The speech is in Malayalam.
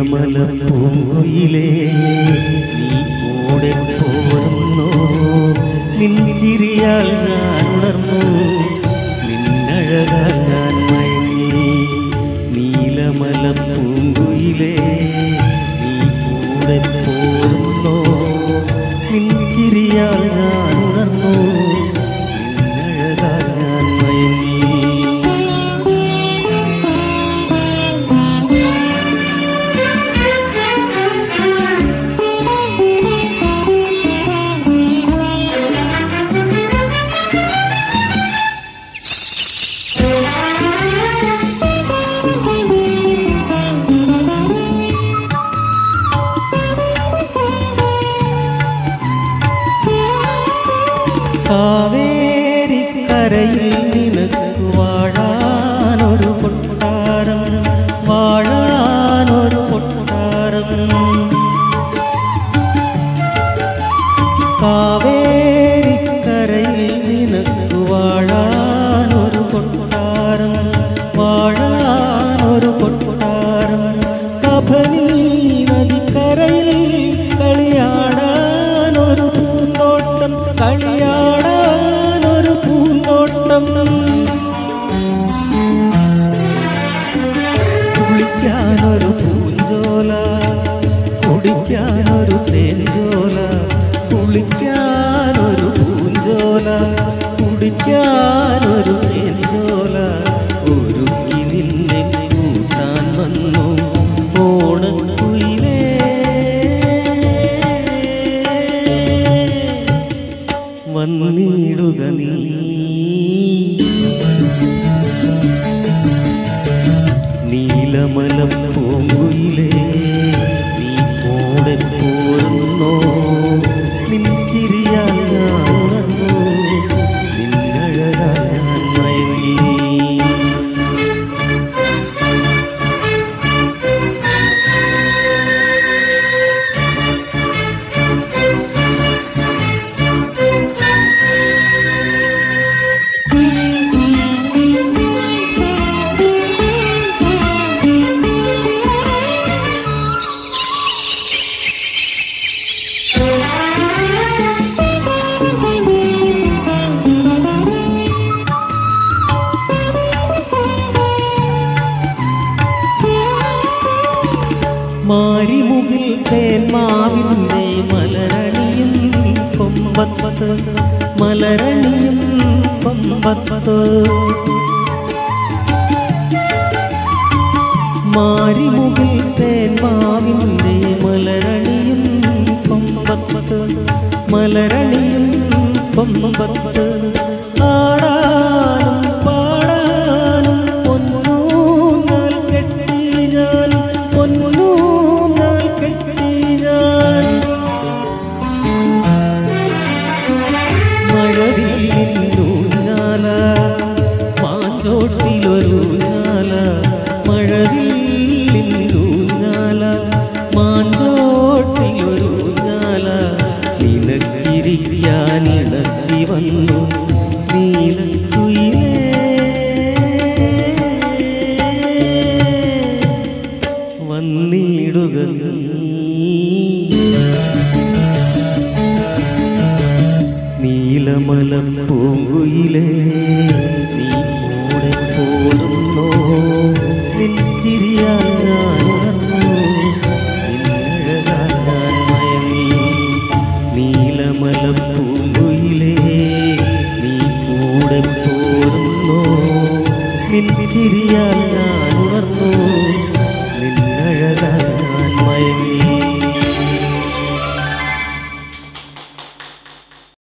നീലമലപ്പൂയിലേ നീ കൂടെ പോരുന്നു നിൻ ചിരിയാൽ ഞാൻ ഉണർന്നു നിന്നഴകാൽ ഞാൻ മയങ്ങി നീലമലപ്പൂങ്കുയിലേ നീ കൂടെ പോരുന്നു നിൻ ചിരിയാൽ ഞാൻ ഉണർന്നു നിന്നഴകാൽ ഞാൻ മയങ്ങി കാവേരിക്കരയിൽ നിനക്ക് വാഴാനൊരു കൊട്ടാരം വാഴാനൊരു കൊട്ടാരം കാവേരിക്കരയിൽ നിനക്ക് വാഴാനൊരു കൊട്ടാരം വാഴാനൊരു കൊട്ടാരം കഫനീ നദിക്കരയിൽ കളിയാടാനൊരു പൂന്തോട്ടം കളിയാടാനൊരു പൂന്തോട്ടം കുളിക്കാനൊരു പൂഞ്ചോല കുടിക്കാനൊരു തേഞ്ചോല കുളിക്കാനൊരു പൂഞ്ചോല കുടിക്കാനൊരു തേഞ്ചോല ഒരുക്കി നിന്നെ കൂട്ടാൻ വന്നു ഓണക്കുയിലേ വന്നിടുക നീ നീലമലം പൂങ്കുയിലേ നീ കൂടെ പോരുന്നോ നിൻ ചിരിയാൽ ഞാൻ ഉണർന്നു നിന്നഴകാൽ ഞാൻ മയങ്ങി മാരിമുകിൽ തേന്മാവിൻ്റെ മലരണിയും കൊമ്പത്ത് മലരണിയും കൊമ്പത്ത് മാരിമുകിൽ തേന്മാവിൻ്റെ മലരണിയും കൊമ്പത്ത് മലരണിയും കൊമ്പത്ത് ആടാനും പാടാനും പൊന്നൂഞ്ഞാൽ കെട്ടി ഞാൻ പൊന്നൂഞ്ഞാൽ കെട്ടി ഞാൻ മഴവില്ലൂഞ്ഞാല മാഞ്ചോട്ടിലൊരൂഞ്ഞാല മഴവില്ലൂഞ്ഞാല മാഞ്ചോട്ടിലൊരൂഞ്ഞാല നിനക്കിരിക്കാൻ ഇടത്തി വന്നു നീലക്കുയിലേ വന്നിടുക നീ നീലമലം പൂങ്കുയിലേ നീ കൂടെ പോരുന്നോ നിൻ ചിരിയാൽ ഞാൻ ഉണർന്നു നിന്നഴകാൽ ഞാൻ മയങ്ങി നീലമലം പൂങ്കുയിലേ നീ കൂടെ പോരുന്നോ നിൻ ചിരിയാൽ ഞാൻ